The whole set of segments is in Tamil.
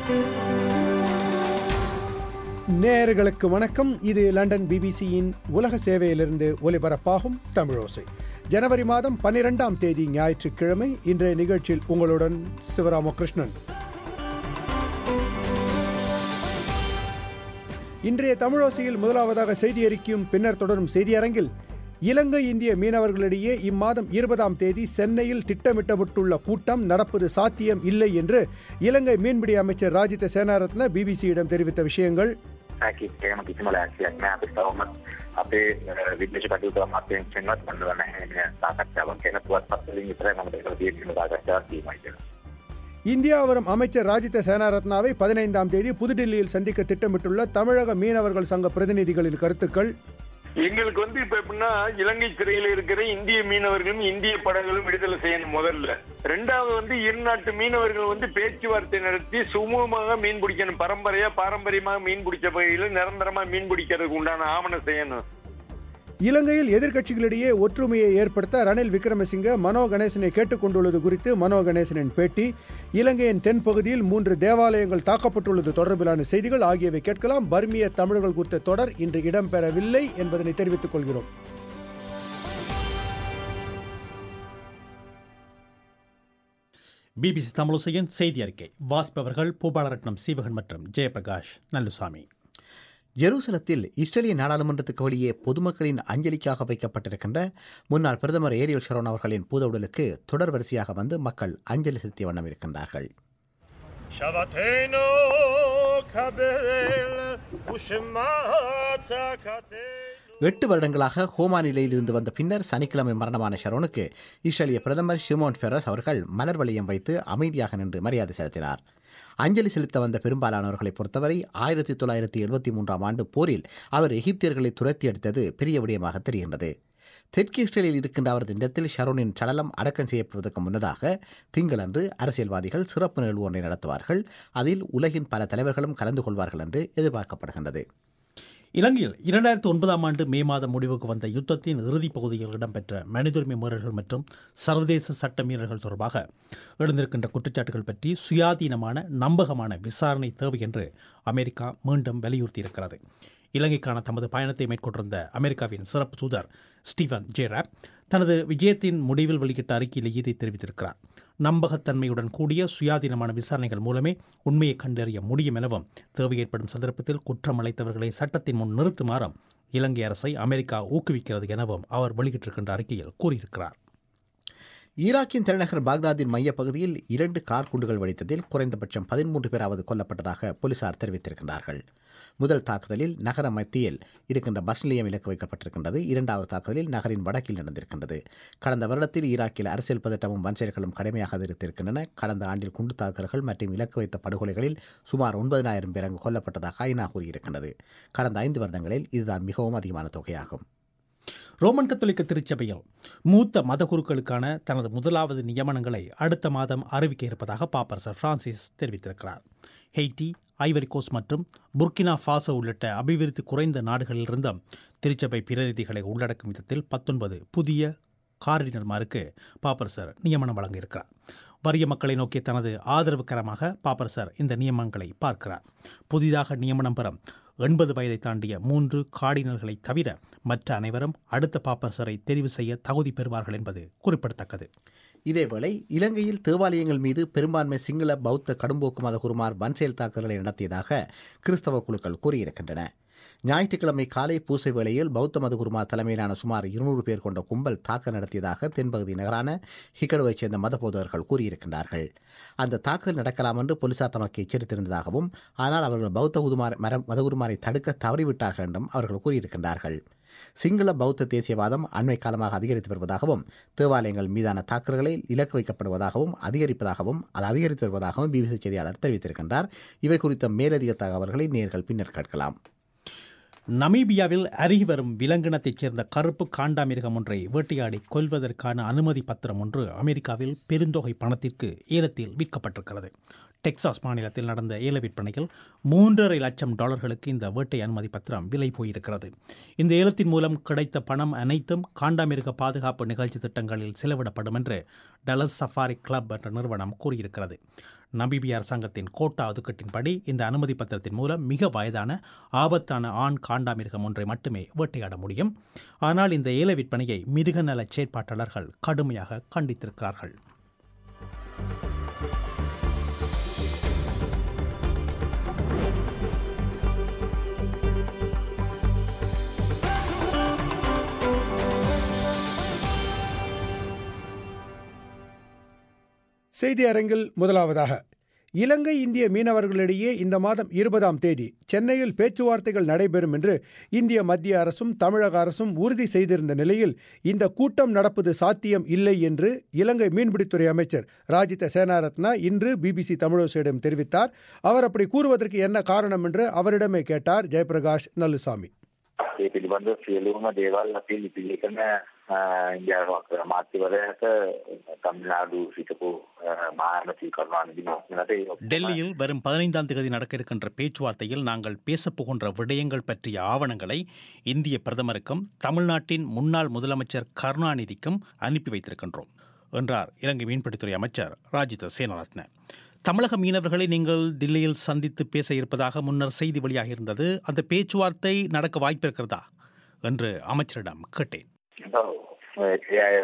நேயர்களுக்கு வணக்கம் இது லண்டன் பிபிசியின் உலக சேவையிலிருந்து ஒலிபரப்பாகும் தமிழோசை ஜனவரி மாதம் பன்னிரெண்டாம் தேதி ஞாயிற்றுக்கிழமை இன்றைய நிகழ்ச்சியில் உங்களுடன் சிவராமகிருஷ்ணன் இன்றைய தமிழோசையில் முதலாவதாக செய்தி அறிக்கையும் பின்னர் தொடரும் செய்தியரங்கில் இலங்கை இந்திய மீனவர்களிடையே இம்மாதம் இருபதாம் தேதி சென்னையில் திட்டமிட்டப்பட்டுள்ள கூட்டம் நடப்பது சாத்தியம் இல்லை என்று இலங்கை மீன்பிடி அமைச்சர் ராஜித சேனாரத்ன பிபிசியிடம் தெரிவித்த விஷயங்கள் හැකිටම කිසිම ලෑක්සියක් නෑ අපි තවමත් අපේ විදේශ කටයුතු අමාත්‍යංශයෙන්වත් මණ්ඩල නැහැ මේ සාකච්ඡාවක් ගැන පුවත් පත්වලින් විතරයි මම ඒක තියෙන සාකච්ඡාවක් තියෙනවා කියලා. இந்தியா வரும் அமைச்சர் ராஜித சேனாரத்னாவை பதினைந்தாம் தேதி புதுடில்லியில் சந்திக்க திட்டமிட்டுள்ள தமிழக மீனவர்கள் சங்க பிரதிநிதிகளின் கருத்துக்கள் எங்களுக்கு வந்து இப்ப எப்படின்னா இலங்கை சிறையில் இருக்கிற இந்திய மீனவர்களும் இந்திய படகுகளும் விடுதலை செய்யணும் முதல்ல ரெண்டாவது வந்து இரு நாட்டு மீனவர்கள் வந்து பேச்சுவார்த்தை நடத்தி சுமூகமாக மீன் பிடிக்கணும் பரம்பரையா பாரம்பரியமாக மீன் பிடிச்ச பகுதியில் நிரந்தரமா மீன் பிடிக்கிறதுக்கு உண்டான ஆவணம் செய்யணும் இலங்கையில் எதிர்க்கட்சிகளிடையே ஒற்றுமையை ஏற்படுத்த ரணில் விக்ரமசிங்க மனோ கணேசனை கேட்டுக்கொண்டுள்ளது குறித்து மனோ கணேசனின் பேட்டி இலங்கையின் தென்பகுதியில் மூன்று தேவாலயங்கள் தாக்கப்பட்டுள்ளது தொடர்பிலான செய்திகள் ஆகியவை கேட்கலாம் பர்மிய தமிழர்கள் குறித்த தொடர் இன்று இடம்பெறவில்லை என்பதனை தெரிவித்துக் கொள்கிறோம் பிபிசி தமிழசையின் செய்தி அறிக்கை வாசிப்பவர்கள் பூபாலரட்னம் சீவகன் மற்றும் ஜெயபிரகாஷ் நல்லுசாமி ஜெருசலத்தில் இஸ்ரேலிய நாடாளுமன்றத்துக்கு வெளியே பொதுமக்களின் அஞ்சலிக்காக வைக்கப்பட்டிருக்கின்ற முன்னாள் பிரதமர் ஏரியல் ஷரோன் அவர்களின் பூதவுடலுக்கு தொடர் வரிசையாக வந்து மக்கள் அஞ்சலி செலுத்திய வண்ணம் இருக்கின்றார்கள் שבتנו קבל ושמעת צעקתנו எட்டு வருடங்களாக ஹோமா நிலையில் இருந்து வந்த பின்னர் சனிக்கிழமை மரணமான ஷரோனுக்கு இஸ்ரேலிய பிரதமர் ஷிமோன் ஃபெரஸ் அவர்கள் மலர் வளையம் வைத்து அமைதியாக நின்று மரியாதை செலுத்தினார் அஞ்சலி செலுத்த வந்த பெரும்பாலானவர்களை பொறுத்தவரை ஆயிரத்தி தொள்ளாயிரத்தி எழுபத்தி மூன்றாம் ஆண்டு போரில் அவர் எகிப்தியர்களை துரத்தி அடித்தது பெரிய விடயமாக தெரிகின்றது தெற்கு இஸ்ரேலில் இருக்கின்ற அவரது இடத்தில் ஷரோனின் சடலம் அடக்கம் செய்யப்படுவதற்கு முன்னதாக திங்களன்று அரசியல்வாதிகள் சிறப்பு நிகழ்வு ஒன்றை நடத்துவார்கள் அதில் உலகின் பல தலைவர்களும் கலந்து கொள்வார்கள் என்று எதிர்பார்க்கப்படுகின்றது இலங்கையில் இரண்டாயிரத்தி ஒன்பதாம் ஆண்டு மே மாதம் முடிவுக்கு வந்த யுத்தத்தின் இறுதிப் பகுதியில் இடம்பெற்ற மனிதுரிமை மீறல்கள் மற்றும் சர்வதேச சட்ட மீறல்கள் தொடர்பாக எழுந்திருக்கின்ற குற்றச்சாட்டுகள் பற்றி சுயாதீனமான நம்பகமான விசாரணை தேவை என்று அமெரிக்கா மீண்டும் வலியுறுத்தியிருக்கிறது இலங்கைக்கான தமது பயணத்தை மேற்கொண்டிருந்த அமெரிக்காவின் சிறப்பு தூதர் ஸ்டீவன் ஜேராப் தனது விஜயத்தின் முடிவில் வெளியிட்ட அறிக்கையில் இதை தெரிவித்திருக்கிறார் நம்பகத்தன்மையுடன் கூடிய சுயாதீனமான விசாரணைகள் மூலமே உண்மையை கண்டறிய முடியும் எனவும் தேவை ஏற்படும் சந்தர்ப்பத்தில் குற்றம் அளித்தவர்களை சட்டத்தின் முன் நிறுத்துமாறும் இலங்கை அரசை அமெரிக்கா ஊக்குவிக்கிறது எனவும் அவர் வெளியிட்டிருக்கின்ற அறிக்கையில் கூறியிருக்கிறார் ஈராக்கின் தலைநகர் பாக்தாதின் மையப்பகுதியில் இரண்டு கார் குண்டுகள் வெடித்ததில் குறைந்தபட்சம் பதிமூன்று பேராவது கொல்லப்பட்டதாக போலீசார் தெரிவித்திருக்கிறார்கள் முதல் தாக்குதலில் நகர மத்தியில் இருக்கின்ற பஸ் நிலையம் இலக்கு வைக்கப்பட்டிருக்கின்றது இரண்டாவது தாக்குதலில் நகரின் வடக்கில் நடந்திருக்கின்றது கடந்த வருடத்தில் ஈராக்கில் அரசியல் பதட்டமும் வன்செயல்களும் கடுமையாக அதிகரித்திருக்கின்றன கடந்த ஆண்டில் குண்டு தாக்குதல்கள் மற்றும் இலக்கு வைத்த படுகொலைகளில் சுமார் ஒன்பதினாயிரம் பேர் அங்கு கொல்லப்பட்டதாக ஐநா கூறியிருக்கின்றது கடந்த ஐந்து வருடங்களில் இதுதான் மிகவும் அதிகமான தொகையாகும் ரோமன் கத்தோலிக்க திருச்சபையில் மூத்த மதகுருக்களுக்கான தனது முதலாவது நியமனங்களை அடுத்த மாதம் அறிவிக்க இருப்பதாக பாப்பரசர் பிரான்சிஸ் தெரிவித்திருக்கிறார் ஹெய்டி ஐவரி கோஸ்ட் மற்றும் புர்கினா ஃபாசோ உள்ளிட்ட அபிவிருத்தி குறைந்த நாடுகளிலிருந்தும் திருச்சபை பிரதிநிதிகளை உள்ளடக்கும் விதத்தில் பத்தொன்பது புதிய காரினர்மாருக்கு பாப்பரசர் நியமனம் வழங்கியிருக்கிறார் வறிய மக்களை நோக்கிய தனது ஆதரவுக்கரமாக பாப்பரசர் இந்த நியமனங்களை பார்க்கிறார் புதிதாக நியமனம் பெறும் எண்பது வயதை தாண்டிய மூன்று கார்டினல்களை தவிர மற்ற அனைவரும் அடுத்த பாப்பரசரை தெரிவு செய்ய தகுதி பெறுவார்கள் என்பது குறிப்பிடத்தக்கது இதேவேளை இலங்கையில் தேவாலயங்கள் மீது பெரும்பான்மை சிங்கள பௌத்த கடும்போக்கு மத குருமார் வன்செயல் தாக்குதல்களை நடத்தியதாக கிறிஸ்தவ குழுக்கள் கூறியிருக்கின்றன ஞாயிற்றுக்கிழமை காலை பூசை வேளையில் பௌத்த மதகுருமா தலைமையிலான சுமார் இருநூறு பேர் கொண்ட கும்பல் தாக்கல் நடத்தியதாக தென்பகுதி நகரான ஹிகடுவைச் சேர்ந்த மத போதகர்கள் கூறியிருக்கின்றார்கள் அந்த தாக்குதல் நடக்கலாம் என்று போலீசார் தமக்கு எச்சரித்திருந்ததாகவும் ஆனால் அவர்கள் பௌத்த உதுமார் மரம் மதகுருமாரை தடுக்க தவறிவிட்டார்கள் என்றும் அவர்கள் கூறியிருக்கின்றார்கள் சிங்கள பௌத்த தேசியவாதம் அண்மை காலமாக அதிகரித்து வருவதாகவும் தேவாலயங்கள் மீதான தாக்குதல்களை இலக்கு வைக்கப்படுவதாகவும் அதிகரிப்பதாகவும் அது அதிகரித்து வருவதாகவும் பிபிசி செய்தியாளர் தெரிவித்திருக்கின்றார் இவை குறித்த மேலதிக தகவல்களை நேர்கள் பின்னர் கேட்கலாம் நமீபியாவில் அருகி வரும் விலங்கினத்தைச் சேர்ந்த கருப்பு காண்டாமிருகம் ஒன்றை வேட்டையாடி கொல்வதற்கான அனுமதி பத்திரம் ஒன்று அமெரிக்காவில் பெருந்தொகை பணத்திற்கு ஏலத்தில் விற்கப்பட்டிருக்கிறது டெக்சாஸ் மாநிலத்தில் நடந்த ஏல விற்பனையில் மூன்றரை லட்சம் டாலர்களுக்கு இந்த வேட்டை அனுமதி பத்திரம் விலை போயிருக்கிறது இந்த ஏலத்தின் மூலம் கிடைத்த பணம் அனைத்தும் காண்டாமிருக பாதுகாப்பு நிகழ்ச்சி திட்டங்களில் செலவிடப்படும் என்று டலஸ் சஃபாரி கிளப் என்ற நிறுவனம் கூறியிருக்கிறது நமீபிய அரசாங்கத்தின் கோட்டா ஒதுக்கீட்டின்படி இந்த அனுமதி பத்திரத்தின் மூலம் மிக வயதான ஆபத்தான ஆண் காண்டாமிருகம் ஒன்றை மட்டுமே வேட்டையாட முடியும் ஆனால் இந்த ஏல விற்பனையை மிருகநல செயற்பாட்டாளர்கள் கடுமையாக கண்டித்திருக்கிறார்கள் செய்தி அரங்கில் முதலாவதாக இலங்கை இந்திய மீனவர்களிடையே இந்த மாதம் இருபதாம் தேதி சென்னையில் பேச்சுவார்த்தைகள் நடைபெறும் என்று இந்திய மத்திய அரசும் தமிழக அரசும் உறுதி செய்திருந்த நிலையில் இந்த கூட்டம் நடப்பது சாத்தியம் இல்லை என்று இலங்கை மீன்பிடித்துறை அமைச்சர் ராஜித சேனாரத்னா இன்று பிபிசி தமிழோசையிடம் தெரிவித்தார் அவர் அப்படி கூறுவதற்கு என்ன காரணம் என்று அவரிடமே கேட்டார் ஜெயபிரகாஷ் நல்லுசாமி ඒ පිළිබඳ සියලුම දේවල් අපි ලිපිලි කරන ඉන්දියාවක් මාත්‍යවරයට තමිල්නාඩු සිටපු මානති කරුණානිදි මහත්මයාට ඒ டெல்லியில் வரும் பதினைந்தாம் தேதி நடக்க இருக்கின்ற பேச்சுவார்த்தையில் நாங்கள் பேசப்போகின்ற விடயங்கள் பற்றிய ஆவணங்களை இந்திய பிரதமருக்கும் தமிழ்நாட்டின் முன்னாள் முதலமைச்சர் கருணாநிதிக்கும் அனுப்பி வைத்திருக்கின்றோம் என்றார் இலங்கை மீன்பிடித்துறை அமைச்சர் ராஜித சேனரத்ன தமிழக மீனவர்களை நீங்கள் தில்லியில் சந்தித்து பேச இருப்பதாக முன்னர் செய்தி வெளியாகியிருந்தது அந்த பேச்சுவார்த்தை நடக்க வாய்ப்பு இருக்கிறதா என்று அமைச்சரிடம் கேட்டேன் ඒ අය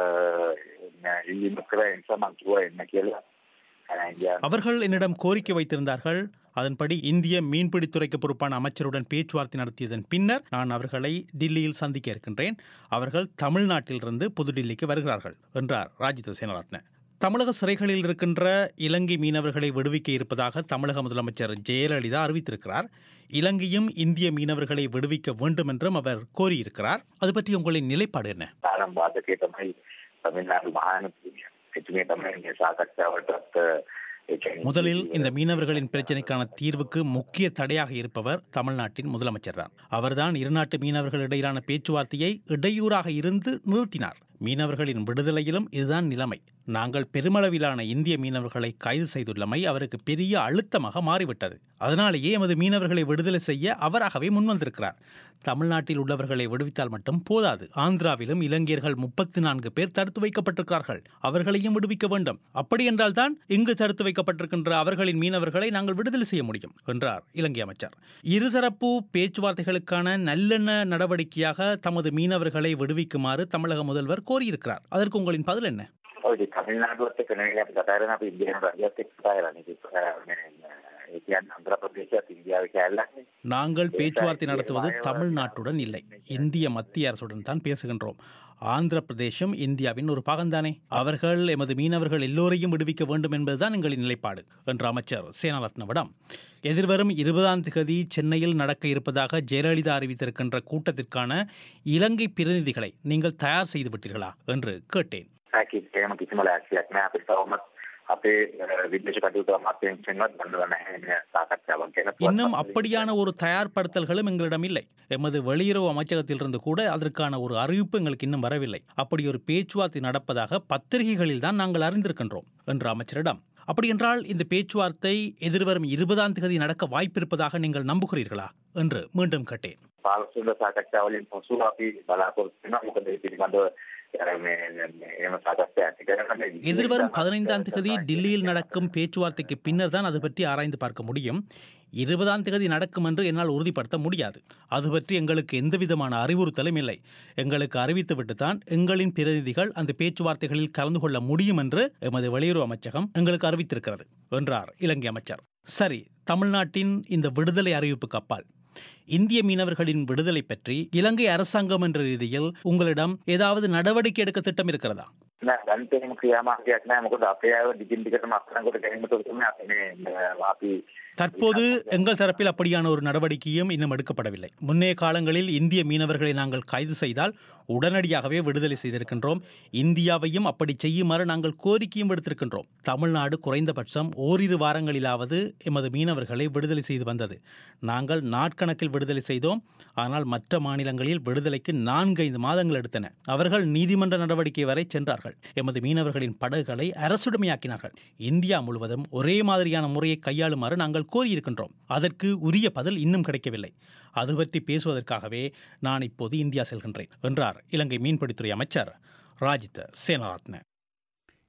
ඉල්ලීම කර නිසා මං කිව්වා එන්න කියලා ඉන්දියානු அவர்கள் என்னிடம் கோரிக்கை வைத்திருந்தார்கள் அதன்படி இந்திய மீன்பிடித்துறைக்கு பொறுப்பான அமைச்சருடன் பேச்சுவார்த்தை நடத்தியதன் பின்னர் நான் அவர்களை டில்லியில் சந்திக்க இருக்கின்றேன் அவர்கள் தமிழ்நாட்டிலிருந்து புதுடில்லிக்கு வருகிறார்கள் என்றார் ராஜித சேனரத்ன தமிழக சிறைகளில் இருக்கின்ற இலங்கை மீனவர்களை விடுவிக்க இருப்பதாக தமிழக முதலமைச்சர் ஜெயலலிதா அறிவித்திருக்கிறார் இலங்கையும் இந்திய மீனவர்களை விடுவிக்க வேண்டும் என்றும் அவர் கோரியிருக்கிறார் அது பற்றி உங்களின் நிலைப்பாடு என்ன ආරම් වාදකය තමයි තමිල්නාඩු මහනතුමිය එතුමිය තමයි මේ සාකච්ඡාවටත් ඒ කියන්නේ முதலில் இந்த மீனவர்களின் பிரச்சினைக்கான தீர்வுக்கு முக்கிய தடையாக இருப்பவர் தமிழ்நாட்டின் முதலமைச்சர் தான் அவர்தான் இருநாட்டு மீனவர்கள் இடையிலான பேச்சுவார்த்தையை இடையூறாக இருந்து நிறுத்தினார் மீனவர்களின் விடுதலையிலும் இதுதான் நிலைமை நாங்கள் பெருமளவிலான இந்திய மீனவர்களை கைது செய்துள்ளமை அவருக்கு பெரிய அழுத்தமாக மாறிவிட்டது அதனாலேயே எமது மீனவர்களை விடுதலை செய்ய அவராகவே முன்வந்திருக்கிறார் தமிழ்நாட்டில் உள்ளவர்களை விடுவித்தால் மட்டும் போதாது ஆந்திராவிலும் இலங்கையர்கள் முப்பத்தி நான்கு பேர் தடுத்து வைக்கப்பட்டிருக்கிறார்கள் அவர்களையும் விடுவிக்க வேண்டும் அப்படி என்றால்தான் இங்கு தடுத்து வைக்கப்பட்டிருக்கின்ற அவர்களின் மீனவர்களை நாங்கள் விடுதலை செய்ய முடியும் என்றார் இலங்கை அமைச்சர் இருதரப்பு பேச்சுவார்த்தைகளுக்கான நல்லெண்ண நடவடிக்கையாக தமது மீனவர்களை விடுவிக்குமாறு தமிழக முதல்வர் கோரியிருக்கிறார் அதற்கு உங்களின் பதில் என்ன ඔය ඉතින් තමිල්නාඩුවත් එක්ක නෙවෙයි අපි කතා කරන්නේ අපි ඉන්දියානු රජයත් එක්ක කතා කරන්නේ. ඉතින් මේ ඒ කියන්නේ ආන්ධ්‍ර ප්‍රදේශයත් ඉන්දියාවේ කැලලක් නේ. நாங்கள் பேச்சுவார்த்தை நடத்துவது தமிழ்நாட்டுடன் இல்லை இந்திய மத்திய அரசுடன் தான் பேசுகின்றோம் ஆந்திர பிரதேசம் இந்தியாவின் ஒரு பாகம்தானே அவர்கள் எமது மீனவர்கள் எல்லோரையும் விடுவிக்க வேண்டும் என்பதுதான் எங்களின் நிலைப்பாடு என்று அமைச்சர் சேனாரத்னவிடம் எதிர்வரும் இருபதாம் தேதி சென்னையில் நடக்க இருப்பதாக ஜெயலலிதா அறிவித்திருக்கின்ற கூட்டத்திற்கான இலங்கை பிரதிநிதிகளை நீங்கள் தயார் செய்து விட்டீர்களா என்று கேட்டேன் හැකි එහෙම කිසිම ලෑස්තියක් නෑ අපිට තවමත් අපේ විදේශ කටයුතු අමාත්‍යංශයෙන්වත් බඳලා නැහැ මේ සාකච්ඡාවක් ගැන. இன்னும் அப்படியான ஒரு தயார்படுத்தல்களும் எங்களிடம் இல்லை எமது வெளியுறவு அமைச்சகத்திலிருந்து கூட அதற்கான ஒரு அறிவிப்பு எங்களுக்கு இன்னும் வரவில்லை அப்படி ஒரு பேச்சுவார்த்தை நடப்பதாக பத்திரிகைகளில் தான் நாங்கள் அறிந்திருக்கின்றோம் என்று அமைச்சரிடம் அப்படி என்றால் இந்த பேச்சுவார்த்தை எதிர்வரும் இருபதாம் தேதி நடக்க வாய்ப்பிருப்பதாக நீங்கள் நம்புகிறீர்களா என்று மீண்டும் கேட்டேன் පාලසුන්ද සාකච්ඡාවලින් පසු අපි බලාපොරොත්තු වෙනවා මොකද ඒ පිළිබඳව මේ එහෙම සාකච්ඡා ඇති කරගන්න எதிர்வரும் பதினைந்தாம் தேதி டில்லியில் நடக்கும் பேச்சுவார்த்தைக்கு பின்னர் தான் அது பற்றி ஆராய்ந்து பார்க்க முடியும் இருபதாம் தேதி நடக்கும் என்று என்னால் உறுதிப்படுத்த முடியாது அது பற்றி எங்களுக்கு எந்த விதமான அறிவுறுத்தலும் இல்லை எங்களுக்கு அறிவித்துவிட்டு தான் எங்களின் பிரதிநிதிகள் அந்த பேச்சுவார்த்தைகளில் கலந்து கொள்ள முடியும் என்று எமது வெளியுறவு அமைச்சகம் எங்களுக்கு அறிவித்திருக்கிறது என்றார் இலங்கை அமைச்சர் சரி தமிழ்நாட்டின் இந்த விடுதலை அறிவிப்புக்கு அப்பால் இந்திய மீனவர்களின் விடுதலை பற்றி இலங்கை அரசாங்கம் என்ற ரீதியில் உங்களிடம் ஏதாவது நடவடிக்கை எடுக்க திட்டம் இருக்கிறதா නෑ දැන් එහෙම ක්‍රියාමාර්ගයක් නෑ මොකද අපේ අයව දිගින් දිගටම අත්අඩංගුවට ගැනීමට තමයි අපි මේ අපි தற்போது எங்கள் தரப்பில் அப்படியான ஒரு நடவடிக்கையும் இன்னும் எடுக்கப்படவில்லை முன்னைய காலங்களில் இந்திய மீனவர்களை நாங்கள் கைது செய்தால் உடனடியாகவே விடுதலை செய்திருக்கின்றோம் இந்தியாவையும் அப்படி செய்யுமாறு நாங்கள் கோரிக்கையும் விடுத்திருக்கின்றோம் தமிழ்நாடு குறைந்தபட்சம் ஓரிரு வாரங்களிலாவது எமது மீனவர்களை விடுதலை செய்து வந்தது நாங்கள் நாட்கணக்கில் விடுதலை செய்தோம் ஆனால் மற்ற மாநிலங்களில் விடுதலைக்கு நான்கைந்து மாதங்கள் எடுத்தன அவர்கள் நீதிமன்ற நடவடிக்கை வரை சென்றார்கள் எமது மீனவர்களின் படகுகளை அரசுடைமையாக்கினார்கள் இந்தியா முழுவதும் ஒரே மாதிரியான முறையை கையாளுமாறு நாங்கள் கோரியிருக்கின்றோம் அதற்கு உரிய பதில் இன்னும் கிடைக்கவில்லை அது பற்றி பேசுவதற்காகவே நான் இப்போது இந்தியா செல்கின்றேன் என்றார் இலங்கை மீன்பிடித்துறை அமைச்சர் ராஜித சேனரத்ன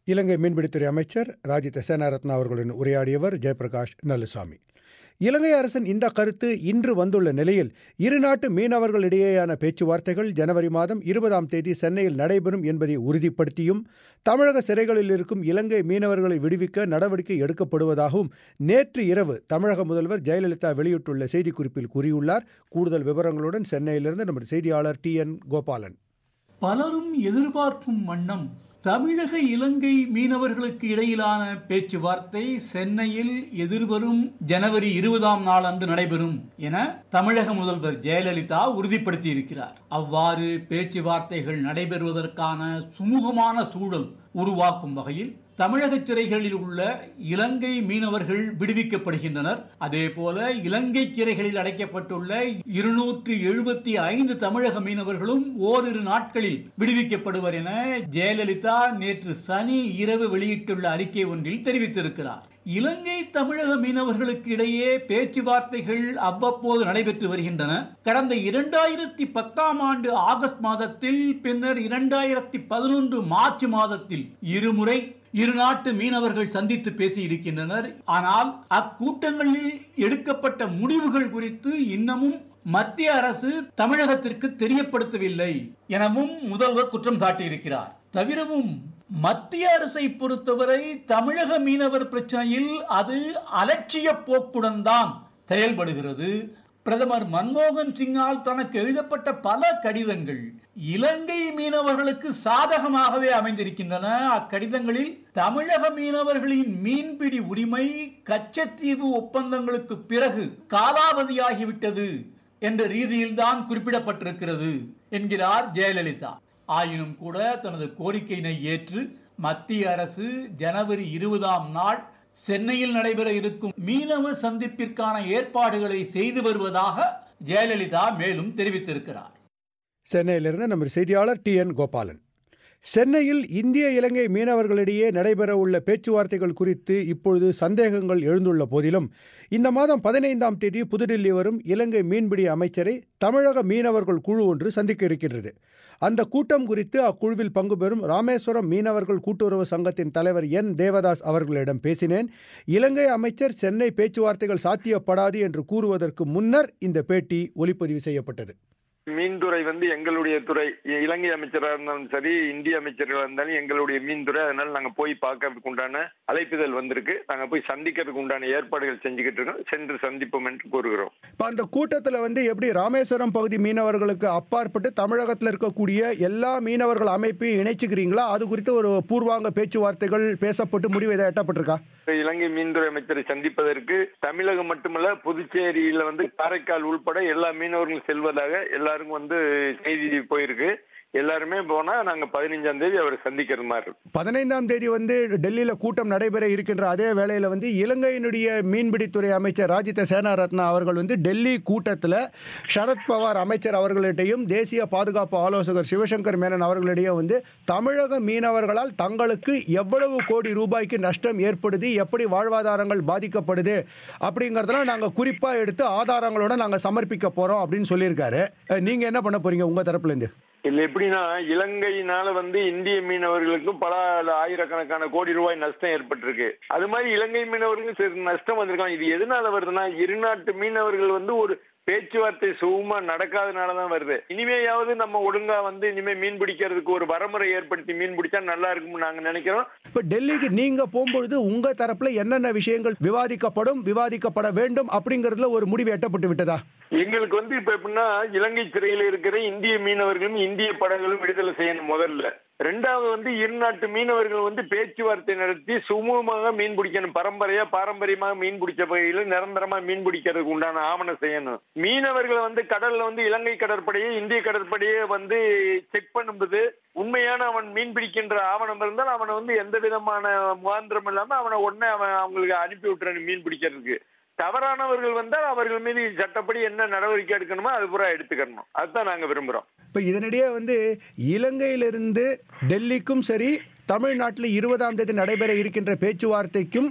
இலங்கை மீன்பிடித்துறை அமைச்சர் ராஜித சேனாரத்னா அவர்களுடன் உரையாடியவர் ஜெயபிரகாஷ் நல்லுசாமி இலங்கை அரசின் இந்த கருத்து இன்று வந்துள்ள நிலையில் இரு நாட்டு மீனவர்களிடையேயான பேச்சுவார்த்தைகள் ஜனவரி மாதம் இருபதாம் தேதி சென்னையில் நடைபெறும் என்பதை உறுதிப்படுத்தியும் தமிழக சிறைகளில் இருக்கும் இலங்கை மீனவர்களை விடுவிக்க நடவடிக்கை எடுக்கப்படுவதாகவும் நேற்று இரவு தமிழக முதல்வர் ஜெயலலிதா வெளியிட்டுள்ள செய்திக்குறிப்பில் கூறியுள்ளார் கூடுதல் விவரங்களுடன் சென்னையிலிருந்து நமது செய்தியாளர் டி என் கோபாலன் பலரும் எதிர்பார்க்கும் வண்ணம் தமிழக இலங்கை மீனவர்களுக்கு இடையிலான பேச்சுவார்த்தை சென்னையில் எதிர்வரும் ஜனவரி இருபதாம் நாள் அன்று நடைபெறும் என தமிழக முதல்வர் ஜெயலலிதா உறுதிப்படுத்தியிருக்கிறார் அவ்வாறு பேச்சுவார்த்தைகள் நடைபெறுவதற்கான சுமூகமான சூழல் உருவாக்கும் வகையில் தமிழக சிறைகளில் உள்ள இலங்கை மீனவர்கள் விடுவிக்கப்படுகின்றனர் அதே போல இலங்கை சிறைகளில் அடைக்கப்பட்டுள்ள இருநூற்று எழுபத்தி ஐந்து தமிழக மீனவர்களும் ஓரிரு நாட்களில் விடுவிக்கப்படுவர் என ஜெயலலிதா நேற்று சனி இரவு வெளியிட்டுள்ள அறிக்கை ஒன்றில் தெரிவித்திருக்கிறார் இலங்கை தமிழக மீனவர்களுக்கு இடையே பேச்சுவார்த்தைகள் அவ்வப்போது நடைபெற்று வருகின்றன கடந்த இரண்டாயிரத்தி பத்தாம் ஆண்டு ஆகஸ்ட் மாதத்தில் பின்னர் இரண்டாயிரத்தி பதினொன்று மார்ச் மாதத்தில் இருமுறை இரு நாட்டு மீனவர்கள் சந்தித்து பேசி இருக்கின்றனர் ஆனால் அக்கூட்டங்களில் எடுக்கப்பட்ட முடிவுகள் குறித்து இன்னமும் மத்திய அரசு தமிழகத்திற்கு தெரியப்படுத்தவில்லை எனவும் முதல்வர் குற்றம் சாட்டியிருக்கிறார் தவிரவும் மத்திய அரசை பொறுத்தவரை தமிழக மீனவர் பிரச்சனையில் அது அலட்சிய போக்குடன் தான் செயல்படுகிறது பிரதமர் மன்மோகன் சிங்கால் தனக்கு எழுதப்பட்ட பல கடிதங்கள் இலங்கை மீனவர்களுக்கு சாதகமாகவே அமைந்திருக்கின்றன அக்கடிதங்களில் தமிழக மீனவர்களின் மீன்பிடி உரிமை கச்சத்தீவு ஒப்பந்தங்களுக்கு பிறகு காலாவதியாகிவிட்டது என்ற ரீதியில்தான் குறிப்பிடப்பட்டிருக்கிறது என்கிறார் ஜெயலலிதா ஆயினும் கூட தனது கோரிக்கையினை ஏற்று மத்திய அரசு ஜனவரி இருபதாம் நாள் சென்னையில் நடைபெற இருக்கும் மீனவ சந்திப்பிற்கான ஏற்பாடுகளை செய்து வருவதாக ஜெயலலிதா மேலும் தெரிவித்திருக்கிறார் சென்னையிலிருந்து நம்ம செய்தியாளர் டி என் கோபாலன் சென்னையில் இந்திய இலங்கை மீனவர்களிடையே நடைபெறவுள்ள பேச்சுவார்த்தைகள் குறித்து இப்பொழுது சந்தேகங்கள் எழுந்துள்ள போதிலும் இந்த மாதம் பதினைந்தாம் தேதி புதுடில்லி வரும் இலங்கை மீன்பிடி அமைச்சரை தமிழக மீனவர்கள் குழு ஒன்று சந்திக்க இருக்கின்றது அந்த கூட்டம் குறித்து அக்குழுவில் பங்கு பெறும் ராமேஸ்வரம் மீனவர்கள் கூட்டுறவு சங்கத்தின் தலைவர் என் தேவதாஸ் அவர்களிடம் பேசினேன் இலங்கை அமைச்சர் சென்னை பேச்சுவார்த்தைகள் சாத்தியப்படாது என்று கூறுவதற்கு முன்னர் இந்த பேட்டி ஒலிப்பதிவு செய்யப்பட்டது மீன்துறை வந்து எங்களுடைய துறை இ- இலங்கை அமைச்சராக இருந்தாலும் சரி இந்திய அமைச்சர்களாக இருந்தாலும் எங்களுடைய மீன்துறை அதனால நாங்க போய் பார்க்கறதுக்கு உண்டான அழைப்புதல் வந்திருக்கு நாங்க போய் சந்திக்கிறதுக்கு உண்டான ஏற்பாடுகள் செஞ்சுக்கிட்டு இருக்கோம் சென்று சந்திப்போம் என்று கூறுகிறோம் இப்போ அந்த கூட்டத்தில் வந்து எப்படி ராமேஸ்வரம் பகுதி மீனவர்களுக்கு அப்பாற்பட்டு தமிழகத்தில் இருக்கக்கூடிய எல்லா மீனவர்கள் அமைப்பையும் இணைச்சுக்கிறீங்களா அது குறித்து ஒரு பூர்வாங்க பேச்சுவார்த்தைகள் பேசப்பட்டு முடிவு எதாவது எட்டப்பட்டிருக்கா இலங்கை மீன்துறை அமைச்சரை சந்திப்பதற்கு தமிழகம் மட்டுமல்ல புதுச்சேரியில வந்து காரைக்கால் உள்பட எல்லா மீனவர்களும் செல்வதாக எல்லாருக்கும் வந்து செய்தி போயிருக்கு எல்லாருமே போனா நாங்க பதினைஞ்சாம் தேதி அவரை சந்திக்கிறது மாதிரி இருக்கும் பதினைந்தாம் தேதி வந்து டெல்லியில் கூட்டம் நடைபெற இருக்கின்ற அதே வேளையில் வந்து இலங்கையினுடைய மீன்பிடித்துறை அமைச்சர் ராஜித சேனாரத்னா அவர்கள் வந்து டெல்லி கூட்டத்தில் சரத்பவார் அமைச்சர் அவர்களிடையும் தேசிய பாதுகாப்பு ஆலோசகர் சிவசங்கர் மேனன் அவர்களிடையே வந்து தமிழக மீனவர்களால் தங்களுக்கு எவ்வளவு கோடி ரூபாய்க்கு நஷ்டம் ஏற்படுது எப்படி வாழ்வாதாரங்கள் பாதிக்கப்படுது அப்படிங்கிறதெல்லாம் நாங்கள் குறிப்பாக எடுத்து ஆதாரங்களோட நாங்கள் சமர்ப்பிக்க போகிறோம் அப்படின்னு சொல்லியிருக்காரு நீங்கள் என்ன பண்ண போறீங்க உங்கள் தரப்புலேருந்து இல்ல எப்படின்னா இலங்கையினால வந்து இந்திய மீனவர்களுக்கும் பல ஆயிரக்கணக்கான கோடி ரூபாய் நஷ்டம் ஏற்பட்டிருக்கு அது மாதிரி இலங்கை மீனவர்களுக்கும் சிறு நஷ்டம் வந்திருக்காங்க இது எதனால வருதுன்னா இரு நாட்டு மீனவர்கள் வந்து ஒரு பேச்சுவார்த்தை சுகமா நடக்காதனாலதான் வருது இனிமேயாவது நம்ம ஒழுங்கா வந்து இனிமே மீன் பிடிக்கிறதுக்கு ஒரு வரமுறை ஏற்படுத்தி மீன் பிடிச்சா நல்லா இருக்கும்னு நாங்க நினைக்கிறோம் இப்போ டெல்லிக்கு நீங்கள் போகும்பொழுது உங்கள் தரப்பில் என்னென்ன விஷயங்கள் விவாதிக்கப்படும் விவாதிக்கப்பட வேண்டும் அப்படிங்கிறதுல ஒரு முடிவு எட்டப்பட்டு விட்டதா எங்களுக்கு வந்து இப்ப எப்படின்னா இலங்கை சிறையில் இருக்கிற இந்திய மீனவர்களும் இந்திய படகுகளும் விடுதலை செய்யணும் முதல்ல ரெண்டாவது வந்து இரு நாட்டு மீனவர்கள் வந்து பேச்சுவார்த்தை நடத்தி சுமூகமாக மீன் பிடிக்கணும் பரம்பரையா பாரம்பரியமாக மீன் பிடிச்ச வகையில் நிரந்தரமா மீன் பிடிக்கிறதுக்கு உண்டான ஆவணம் செய்யணும் மீனவர்கள் வந்து கடல்ல வந்து இலங்கை கடற்படையை இந்திய கடற்படையை வந்து செக் பண்ணும்போது உண்மையான அவன் மீன் பிடிக்கின்ற ஆவணம் இருந்தால் அவனை வந்து எந்த விதமான முகாந்திரம் இல்லாம அவனை உடனே அவன் அவங்களுக்கு அனுப்பி விட்டுறணும் மீன் பிடிக்கிறதுக்கு தவறானவர்கள் வந்தால் அவர்கள் மீது சட்டப்படி என்ன நடவடிக்கை எடுக்கணுமோ அது பூரா எடுத்துக்கணும் அதுதான் நாங்க விரும்புறோம் இப்போ இதனிடையே வந்து இலங்கையிலிருந்து டெல்லிக்கும் சரி தமிழ்நாட்டில் இருபதாம் தேதி நடைபெற இருக்கின்ற பேச்சுவார்த்தைக்கும்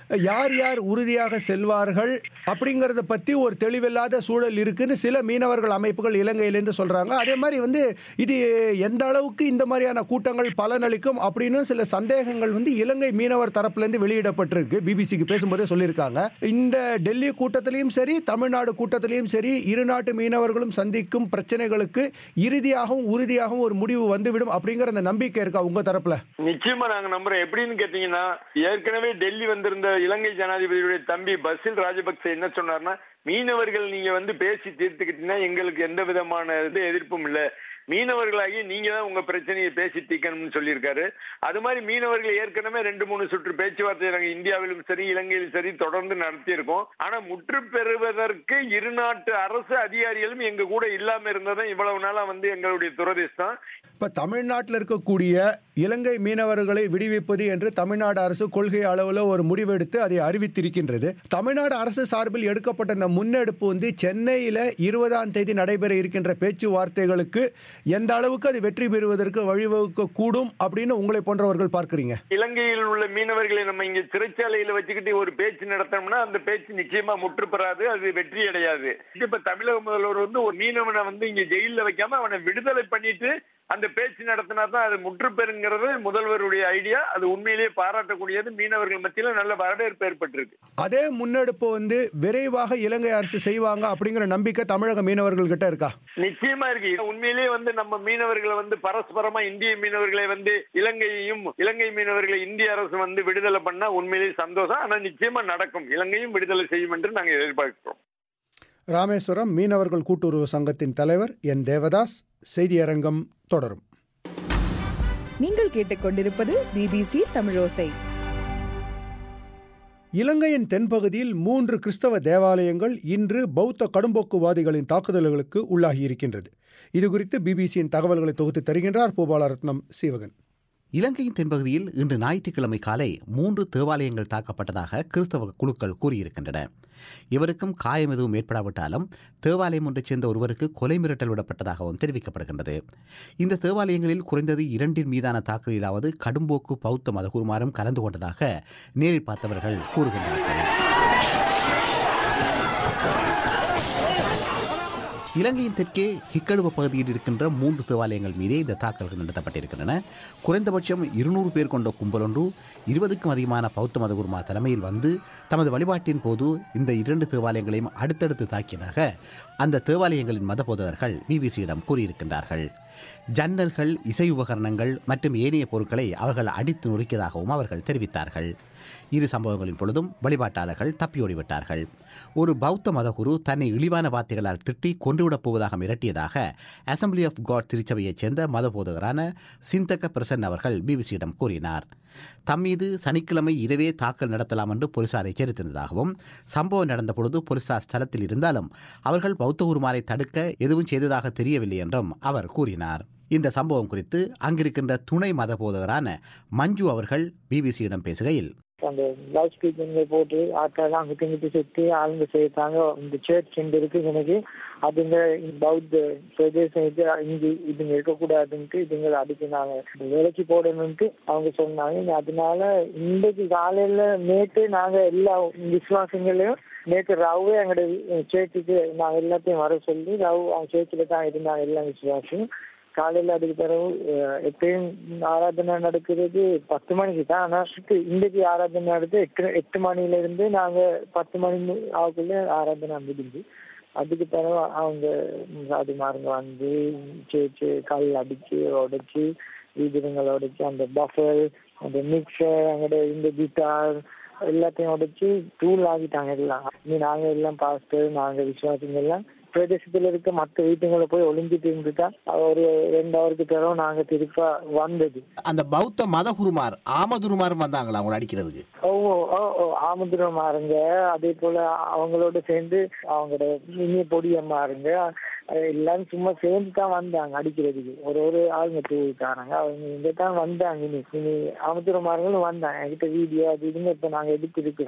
யார் யார் உறுதியாக செல்வார்கள் அப்படிங்கிறத பற்றி ஒரு தெளிவில்லாத சூழல் இருக்குன்னு சில மீனவர்கள் அமைப்புகள் இலங்கையில் என்று சொல்கிறாங்க அதே மாதிரி வந்து இது எந்த அளவுக்கு இந்த மாதிரியான கூட்டங்கள் பலனளிக்கும் அப்படின்னு சில சந்தேகங்கள் வந்து இலங்கை மீனவர் தரப்புலேருந்து வெளியிடப்பட்டிருக்கு பிபிசிக்கு பேசும்போதே சொல்லியிருக்காங்க இந்த டெல்லி கூட்டத்திலையும் சரி தமிழ்நாடு கூட்டத்திலையும் சரி இரு நாட்டு மீனவர்களும் சந்திக்கும் பிரச்சனைகளுக்கு இறுதியாகவும் உறுதியாகவும் ஒரு முடிவு வந்துவிடும் அப்படிங்கிற அந்த நம்பிக்கை இருக்கா உங்க தரப்புல நிச்சயமா நாங்க நம்புறோம் எப்படின்னு கேட்டீங்கன்னா ஏற்கனவே டெல்லி வந்திருந்த இலங்கை ஜனாதிபதியுடைய தம்பி பசில் ராஜபக்சே என்ன சொன்னார்னா மீனவர்கள் நீங்க வந்து பேசி தீர்த்துக்கிட்டீங்கன்னா எங்களுக்கு எந்த விதமான இது எதிர்ப்பும் இல்ல மீனவர்களாகி நீங்க தான் உங்க பிரச்சனையை பேசி தீர்க்கணும்னு சொல்லியிருக்காரு அது மாதிரி மீனவர்கள் ஏற்கனவே ரெண்டு மூணு சுற்று பேச்சுவார்த்தை நாங்க இந்தியாவிலும் சரி இலங்கையிலும் சரி தொடர்ந்து நடத்தியிருக்கோம் ஆனா முற்று பெறுவதற்கு இரு நாட்டு அரசு அதிகாரிகளும் எங்க கூட இல்லாம இருந்ததும் இவ்வளவு நாளா வந்து எங்களுடைய துரதிஷ்டம் இப்ப தமிழ்நாட்டில் இருக்கக்கூடிய இலங்கை மீனவர்களை விடுவிப்பது என்று தமிழ்நாடு அரசு கொள்கை அளவில் ஒரு முடிவெடுத்து அதை அறிவித்திருக்கின்றது தமிழ்நாடு அரசு சார்பில் எடுக்கப்பட்ட இந்த முன்னெடுப்பு வந்து சென்னையில் இருபதாம் தேதி நடைபெற இருக்கின்ற பேச்சுவார்த்தைகளுக்கு எந்த அளவுக்கு அது வெற்றி பெறுவதற்கு வழிவகுக்க கூடும் அப்படின்னு உங்களை போன்றவர்கள் பார்க்குறீங்க இலங்கையில் உள்ள மீனவர்களை நம்ம இங்க சிறைச்சாலையில வச்சுக்கிட்டு ஒரு பேச்சு நடத்தோம்னா அந்த பேச்சு நிச்சயமா முற்றுப்பெறாது அது வெற்றி அடையாது இப்ப தமிழக முதல்வர் வந்து ஒரு மீனவனை வந்து இங்க ஜெயில வைக்காம அவனை விடுதலை பண்ணிட்டு அந்த பேச்சு நடத்தினா தான் அது முற்று பெறுங்கிறது முதல்வருடைய ஐடியா அது உண்மையிலேயே பாராட்டக்கூடியது மீனவர்கள் மத்தியில நல்ல வரவேற்பு ஏற்பட்டிருக்கு அதே முன்னெடுப்பு வந்து விரைவாக இலங்கை அரசு செய்வாங்க அப்படிங்கிற நம்பிக்கை தமிழக மீனவர்கள் கிட்ட இருக்கா நிச்சயமா இருக்கு உண்மையிலேயே வந்து நம்ம மீனவர்களை வந்து பரஸ்பரமா இந்திய மீனவர்களை வந்து இலங்கையையும் இலங்கை மீனவர்களை இந்திய அரசு வந்து விடுதலை பண்ணா உண்மையிலேயே சந்தோஷம் ஆனா நிச்சயமா நடக்கும் இலங்கையும் விடுதலை செய்யும் என்று நாங்க எதிர்பார்க்கிறோம் ராமேஸ்வரம் மீனவர்கள் கூட்டுறவு சங்கத்தின் தலைவர் என் தேவதாஸ் செய்தியரங்கம் தொடரும் நீங்கள் கேட்டுக்கொண்டிருப்பது பிபிசி தமிழோசை இலங்கையின் தென்பகுதியில் மூன்று கிறிஸ்தவ தேவாலயங்கள் இன்று பௌத்த கடும்போக்குவாதிகளின் தாக்குதல்களுக்கு உள்ளாகி இருக்கின்றது இது குறித்து பிபிசியின் தகவல்களை தொகுத்து தருகின்றார் பூபாலரத்னம் சீவகன் இலங்கையின் தென்பகுதியில் இன்று ஞாயிற்றுக்கிழமை காலை மூன்று தேவாலயங்கள் தாக்கப்பட்டதாக கிறிஸ்தவ குழுக்கள் கூறியிருக்கின்றன இவருக்கும் காயம் எதுவும் ஏற்படாவிட்டாலும் தேவாலயம் ஒன்றைச் சேர்ந்த ஒருவருக்கு கொலை மிரட்டல் விடப்பட்டதாகவும் தெரிவிக்கப்படுகின்றது இந்த தேவாலயங்களில் குறைந்தது இரண்டின் மீதான தாக்குதலாவது கடும்போக்கு பௌத்த மதகுருமாரும் கலந்து கொண்டதாக நேரில் பார்த்தவர்கள் கூறுகின்றார்கள் இலங்கையின் தெற்கே ஹிக்கடுவ பகுதியில் இருக்கின்ற மூன்று தேவாலயங்கள் மீதே இந்த தாக்கல்கள் நடத்தப்பட்டிருக்கின்றன குறைந்தபட்சம் இருநூறு பேர் கொண்ட கும்பல் ஒன்று இருபதுக்கும் அதிகமான பௌத்த மதகுருமா தலைமையில் வந்து தமது வழிபாட்டின் போது இந்த இரண்டு தேவாலயங்களையும் அடுத்தடுத்து தாக்கியதாக அந்த தேவாலயங்களின் மத போதகர்கள் பிபிசியிடம் கூறியிருக்கின்றார்கள் ஜன்னல்கள் இசை உபகரணங்கள் மற்றும் ஏனைய பொருட்களை அவர்கள் அடித்து நொறுக்கியதாகவும் அவர்கள் தெரிவித்தார்கள் இரு சம்பவங்களின் பொழுதும் வழிபாட்டாளர்கள் தப்பியோடிவிட்டார்கள் ஒரு பௌத்த மதகுரு தன்னை இழிவான வார்த்தைகளால் திட்டி கொன்றுவிடப் போவதாக மிரட்டியதாக அசம்பிளி ஆஃப் காட் திருச்சபையைச் சேர்ந்த மத போதகரான சிந்தக பிரசன் அவர்கள் பிபிசியிடம் கூறினார் தம் மீது சனிக்கிழமை இரவே தாக்கல் நடத்தலாம் என்று போலீசார் எச்சரித்திருந்ததாகவும் சம்பவம் நடந்த பொழுது போலீசார் ஸ்தலத்தில் இருந்தாலும் அவர்கள் பௌத்த குருமாரை தடுக்க எதுவும் செய்ததாக தெரியவில்லை என்றும் அவர் கூறினார் இந்த சம்பவம் குறித்து அங்கிருக்கின்ற துணை மத போதகரான மஞ்சு அவர்கள் பிபிசியிடம் பேசுகையில் அந்த லவுட் ஸ்பீக்கருங்க போட்டு ஆட்கள் அங்கிட்டு இங்கிட்டு சுற்றி ஆளுங்க சேர்த்தாங்க இந்த சர்ச் இங்க இருக்கு எனக்கு அதுங்க பௌத்த பிரதேசம் இது இங்க இதுங்க இருக்கக்கூடாதுன்ட்டு இதுங்களை அடிக்கினாங்க விலைக்கு போடணும்ட்டு அவங்க சொன்னாங்க அதனால இன்றைக்கு காலையில நேற்று நாங்க எல்லா விசுவாசங்களையும் நேற்று ரவ்வே எங்களோட சேர்ச்சுக்கு நாங்க எல்லாத்தையும் வர சொல்லி ரவ் அவங்க சேர்ச்சில தான் இருந்தாங்க எல்லா விசுவாசியும் காலையில அதுக்கு பிறகு எப்பயும் ஆராதனை நடக்கிறது பத்து மணிக்கு தான் ஆனா இன்றைக்கு ஆராதனை நடந்து எட்டு எட்டு மணில இருந்து நாங்க பத்து மணி ஆகுள்ள ஆராதனை முடிஞ்சு அதுக்கு பிறகு அவங்க சாதிமாருங்க வந்து சேர்ச்சு கல் அடிச்சு உடைச்சு வீடுங்களை உடைச்சு அந்த பஃபர் அந்த மிக்சர் அங்கட இந்த கிட்டார் எல்லாத்தையும் உடைச்சு தூள் ஆகிட்டாங்க எல்லாம் இனி நாங்க எல்லாம் பாஸ்டர் நாங்க விசுவாசிங்க எல்லாம் பிரதேசத்துல இருக்க மற்ற வீட்டுங்களை போய் ஒளிஞ்சிட்டு இருந்துட்டா ஒரு ரெண்டு அவருக்கு பிறகு நாங்க திருப்ப வந்தது அந்த பௌத்த மதகுருமார் ஆமதுருமாரும் வந்தாங்களா அவங்களை அடிக்கிறதுக்கு ஓ ஓ ஓ ஆமதுரமாருங்க அதே போல அவங்களோட சேர்ந்து அவங்களோட இனிய பொடியம்மாருங்க எல்லாரும் சும்மா சேர்ந்து தான் வந்தாங்க அடிக்கிறதுக்கு ஒரு ஒரு ஆளுங்க தூவிட்டாங்க அவங்க இங்க தான் வந்தாங்க இனி இனி ஆமதுரமார்களும் வந்தாங்க என்கிட்ட வீடியோ அது இதுன்னு இப்ப நாங்க எடுத்து இருக்கிறோம்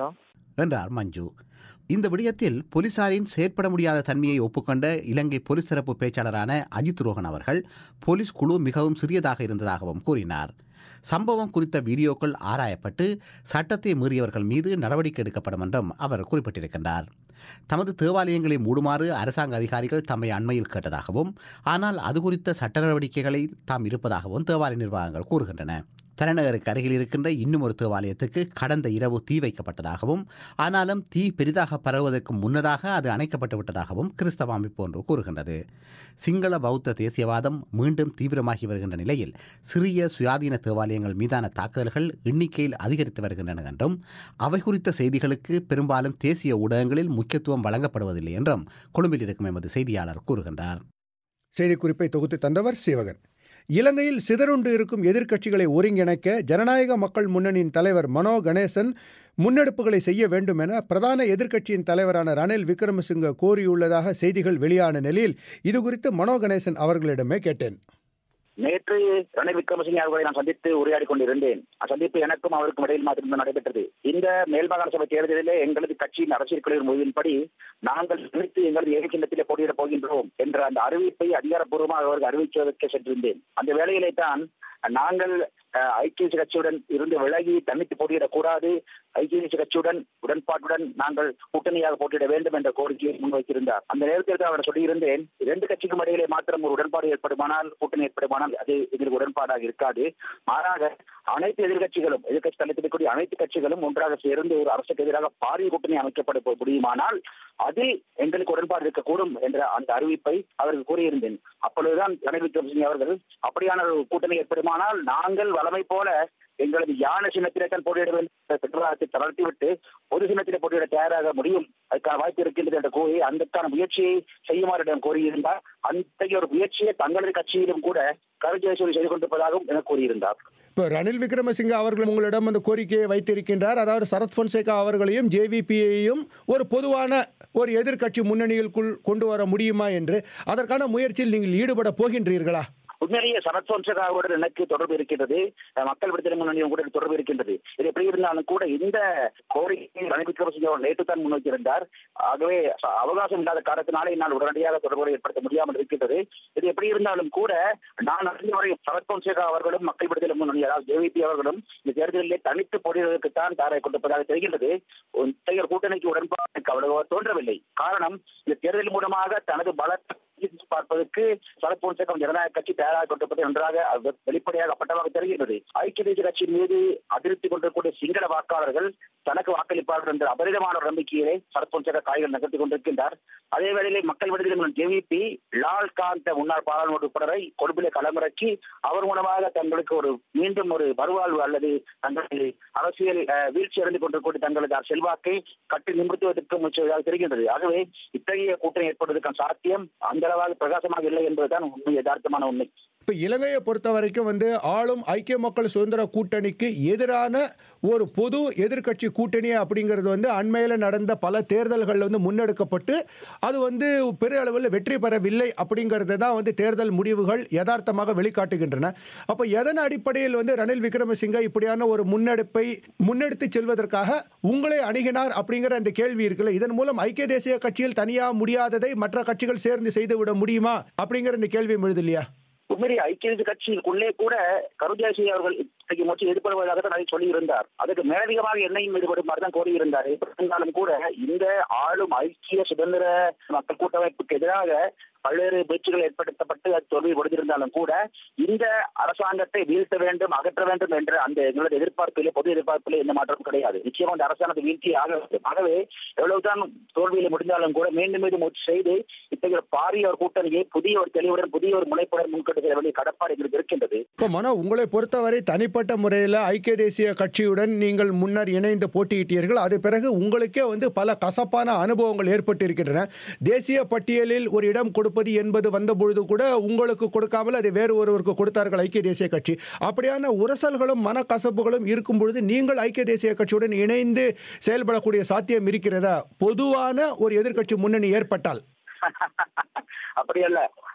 என்றார் மஞ்சு இந்த விடயத்தில் போலீசாரின் செயற்பட முடியாத தன்மையை ஒப்புக்கொண்ட இலங்கை போலீஸ் தரப்பு பேச்சாளரான அஜித் ரோகன் அவர்கள் போலீஸ் குழு மிகவும் சிறியதாக இருந்ததாகவும் கூறினார் சம்பவம் குறித்த வீடியோக்கள் ஆராயப்பட்டு சட்டத்தை மீறியவர்கள் மீது நடவடிக்கை எடுக்கப்படும் என்றும் அவர் குறிப்பிட்டிருக்கின்றார் தமது தேவாலயங்களை மூடுமாறு அரசாங்க அதிகாரிகள் தம்மை அண்மையில் கேட்டதாகவும் ஆனால் அது குறித்த சட்ட நடவடிக்கைகளை தாம் இருப்பதாகவும் தேவாலய நிர்வாகங்கள் கூறுகின்றன தலைநகருக்கு அருகில் இருக்கின்ற இன்னும் ஒரு தேவாலயத்துக்கு கடந்த இரவு தீ வைக்கப்பட்டதாகவும் ஆனாலும் தீ பெரிதாக பரவுவதற்கு முன்னதாக அது அணைக்கப்பட்டு விட்டதாகவும் கிறிஸ்தவ அமைப்பு ஒன்று கூறுகின்றது சிங்கள பௌத்த தேசியவாதம் மீண்டும் தீவிரமாகி வருகின்ற நிலையில் சிறிய சுயாதீன தேவாலயங்கள் மீதான தாக்குதல்கள் எண்ணிக்கையில் அதிகரித்து வருகின்றன என்றும் அவை குறித்த செய்திகளுக்கு பெரும்பாலும் தேசிய ஊடகங்களில் முக்கியத்துவம் வழங்கப்படுவதில்லை என்றும் கொழும்பில் இருக்கும் எமது செய்தியாளர் கூறுகின்றார் செய்திக்குறிப்பை தொகுத்து தந்தவர் சிவகன் இலங்கையில் சிதறுண்டு இருக்கும் எதிர்க்கட்சிகளை ஒருங்கிணைக்க ஜனநாயக மக்கள் முன்னணியின் தலைவர் மனோ கணேசன் முன்னெடுப்புகளை செய்ய வேண்டும் என பிரதான எதிர்க்கட்சியின் தலைவரான ரணில் விக்ரமசிங்க கோரியுள்ளதாக செய்திகள் வெளியான நிலையில் இதுகுறித்து மனோ கணேசன் அவர்களிடமே கேட்டேன் நேற்று ரணில் விக்ரமசிங்க அவர்களை நான் சந்தித்து உரையாடி கொண்டிருந்தேன் சந்திப்பு எனக்கும் அவருக்கும் இடையில் மாத்திரம் நடைபெற்றது இந்த மேல்மாகாண சபை தேர்தலிலே எங்களது கட்சியின் அரசியல் குழுவின் முடிவின்படி நாங்கள் நினைத்து எங்களது ஏழு சின்னத்திலே போட்டியிடப் போகின்றோம் என்ற அந்த அறிவிப்பை அதிகாரப்பூர்வமாக அவருக்கு அறிவிப்பதற்கு சென்றிருந்தேன் அந்த வேளையிலே தான் நாங்கள் ஐக்கிய தேசிய கட்சியுடன் இருந்து விலகி தனித்து போட்டியிடக்கூடாது ஐக்கிய தேசிய கட்சியுடன் உடன்பாட்டுடன் நாங்கள் கூட்டணியாக போட்டியிட வேண்டும் என்ற கோரிக்கையை முன்வைத்திருந்தார் அந்த நேரத்தில் அவர் சொல்லியிருந்தேன் இரண்டு கட்சிக்கும் இடையிலே மாத்திரம் ஒரு உடன்பாடு ஏற்படுமானால் கூட்டணி ஏற்படுமானால் அது எங்களுக்கு உடன்பாடாக இருக்காது மாறாக அனைத்து எதிர்கட்சிகளும் எதிர்கட்சி தலைத்திருக்கக்கூடிய அனைத்து கட்சிகளும் ஒன்றாக சேர்ந்து ஒரு அரசுக்கு எதிராக பாரிய கூட்டணி அமைக்கப்பட முடியுமானால் அதில் எங்களுக்கு உடன்பாடு இருக்கக்கூடும் என்ற அந்த அறிவிப்பை அவருக்கு கூறியிருந்தேன் அப்பொழுதுதான் ரணில் விக்ரமசிங்கே அவர்கள் அப்படியான ஒரு கூட்டணி ஏற்படுமானால் நாங்கள் வளமை போல எங்களது யானை சின்னத்திலே தான் போட்டியிட வேண்டும் பெற்றோராத்தை தளர்த்திவிட்டு பொது சின்னத்திலே போட்டியிட தயாராக முடியும் அதுக்கான வாய்ப்பு இருக்கின்றது என்று கூறி அதற்கான முயற்சியை செய்யுமாறு இடம் கூறியிருந்தார் அந்த ஒரு முயற்சியை தங்களது கட்சியிலும் கூட கருஜேஸ்வரி செய்து கொண்டிருப்பதாகவும் என கூறியிருந்தார் இப்போ ரணில் விக்ரமசிங்க அவர்கள் உங்களிடம் அந்த கோரிக்கையை வைத்திருக்கின்றார் அதாவது சரத் பொன்சேகா அவர்களையும் ஜேவிபியையும் ஒரு பொதுவான ஒரு எதிர்க்கட்சி முன்னணிகளுக்குள் கொண்டு வர முடியுமா என்று அதற்கான முயற்சியில் நீங்கள் ஈடுபட போகின்றீர்களா உண்மையிலேயே சரத் பொன்சேகா அவருடன் எனக்கு தொடர்பு இருக்கின்றது மக்கள் விடுதலை முன்னணியும் கூட தொடர்பு இருக்கின்றது இது எப்படி இருந்தாலும் கூட இந்த கோரிக்கை ரணில் விக்ரமசிங்கே அவர் நேற்று தான் முன்வைத்திருந்தார் ஆகவே அவகாசம் இல்லாத காரணத்தினாலே என்னால் உடனடியாக தொடர்புகளை ஏற்படுத்த முடியாமல் இருக்கின்றது இது எப்படி இருந்தாலும் கூட நான் அறிந்த வரை சரத் பொன்சேகா அவர்களும் மக்கள் விடுதலை முன்னணி அதாவது ஜேவிபி அவர்களும் இந்த தேர்தலிலே தனித்து போட்டியிடுவதற்குத்தான் தயாராக கொண்டிருப்பதாக தெரிகின்றது இத்தகைய கூட்டணிக்கு உடன்பாடு அவ்வளவு தோன்றவில்லை காரணம் இந்த தேர்தல் மூலமாக தனது பலத்தை பார்ப்பதற்கு சரத் பொன்சேகம் ஜனநாயக கட்சி தயாராக கொண்டிருப்பது நன்றாக வெளிப்படையாக அப்பட்டமாக தெரிகின்றது ஐக்கிய தேசிய கட்சியின் மீது அதிருப்தி கொண்டிருக்கக்கூடிய சிங்கள வாக்காளர்கள் தனக்கு வாக்களிப்பார்கள் என்ற அபரிதமான ஒரு நம்பிக்கையிலே சரத் பொன்சேகா காய்கள் நகர்த்தி கொண்டிருக்கின்றார் அதே வேளையிலே மக்கள் விடுதலை ஜேவிபி லால் காந்த முன்னாள் பாராளுமன்ற உறுப்பினரை கொழும்பிலே களமிறக்கி அவர் மூலமாக தங்களுக்கு ஒரு மீண்டும் ஒரு மறுவாழ்வு அல்லது தங்களது அரசியல் வீழ்ச்சி அடைந்து கொண்டிருக்கூடிய தங்களது செல்வாக்கை கட்டி நிமிர்த்துவதற்கு முயற்சியாக தெரிகின்றது ஆகவே இத்தகைய கூட்டணி ஏற்படுவதற்கான சாத்தியம் அந்த அளவாக பிரகாசமாக இல்லை என்பதுதான் உண்மை யதார்த்தமான உண்மை இப்போ இலங்கையை பொறுத்த வரைக்கும் வந்து ஆளும் ஐக்கிய மக்கள் சுதந்திர கூட்டணிக்கு எதிரான ஒரு பொது எதிர்க்கட்சி கூட்டணி அப்படிங்கிறது வந்து அண்மையில் நடந்த பல தேர்தல்களில் வந்து முன்னெடுக்கப்பட்டு அது வந்து பெரிய அளவில் வெற்றி பெறவில்லை அப்படிங்கிறது தான் வந்து தேர்தல் முடிவுகள் யதார்த்தமாக வெளிக்காட்டுகின்றன அப்போ எதன் அடிப்படையில் வந்து ரணில் விக்ரமசிங்க இப்படியான ஒரு முன்னெடுப்பை முன்னெடுத்து செல்வதற்காக உங்களை அணுகினார் அப்படிங்கிற அந்த கேள்வி இருக்குல்ல இதன் மூலம் ஐக்கிய தேசிய கட்சியில் தனியாக முடியாததை மற்ற கட்சிகள் சேர்ந்து செய்துவிட முடியுமா அப்படிங்கிற இந்த கேள்வி எழுது இல்லையா உண்மையிலே ஐக்கிய தேசிய கட்சிக்குள்ளே கூட கருஜாசி அவர்கள் இத்தகைய முயற்சி ஈடுபடுவதாக தான் சொல்லி இருந்தார் அதுக்கு மேலதிகமாக என்னையும் ஈடுபடுமாறு தான் கோரியிருந்தார் இருந்தாலும் கூட இந்த ஆளும் ஐக்கிய சுதந்திர மக்கள் கூட்டமைப்புக்கு எதிராக பல்வேறு முயற்சிகள் ஏற்படுத்தப்பட்டு அது தோல்வி கொடுத்திருந்தாலும் கூட இந்த அரசாங்கத்தை வீழ்த்த வேண்டும் அகற்ற வேண்டும் என்ற அந்த எங்களது எதிர்பார்ப்பிலே பொது எதிர்பார்ப்பிலே எந்த மாற்றமும் கிடையாது நிச்சயமா அந்த அரசாங்கத்தை வீழ்ச்சி ஆக வேண்டும் ஆகவே எவ்வளவுதான் தோல்வியில் முடிந்தாலும் கூட மீண்டும் மீண்டும் முயற்சி செய்து இத்தகைய பாரிய ஒரு கூட்டணியை புதிய ஒரு தெளிவுடன் புதிய ஒரு முனைப்புடன் முன்கொண்டு செல்ல வேண்டிய கடப்பாடு எங்களுக்கு இருக்கின்றது இப்போ மனோ உங்களை பொறுத்தவரை தனிப்பட்ட முறையில் ஐக்கிய தேசிய கட்சியுடன் நீங்கள் முன்னர் இணைந்து போட்டியிட்டீர்கள் அது பிறகு உங்களுக்கே வந்து பல கசப்பான அனுபவங்கள் ஏற்பட்டு இருக்கின்றன தேசிய பட்டியலில் ஒரு இடம் கொடுப்பது என்பது வந்த பொழுது கூட உங்களுக்கு கொடுக்காமல் அதை வேறு ஒருவருக்கு கொடுத்தார்கள் ஐக்கிய தேசிய கட்சி அப்படியான உரசல்களும் மனக்கசப்புகளும் இருக்கும் பொழுது நீங்கள் ஐக்கிய தேசிய கட்சியுடன் இணைந்து செயல்படக்கூடிய சாத்தியம் இருக்கிறதா பொதுவான ஒரு எதிர்க்கட்சி முன்னணி ஏற்பட்டால் அப்படி அல்ல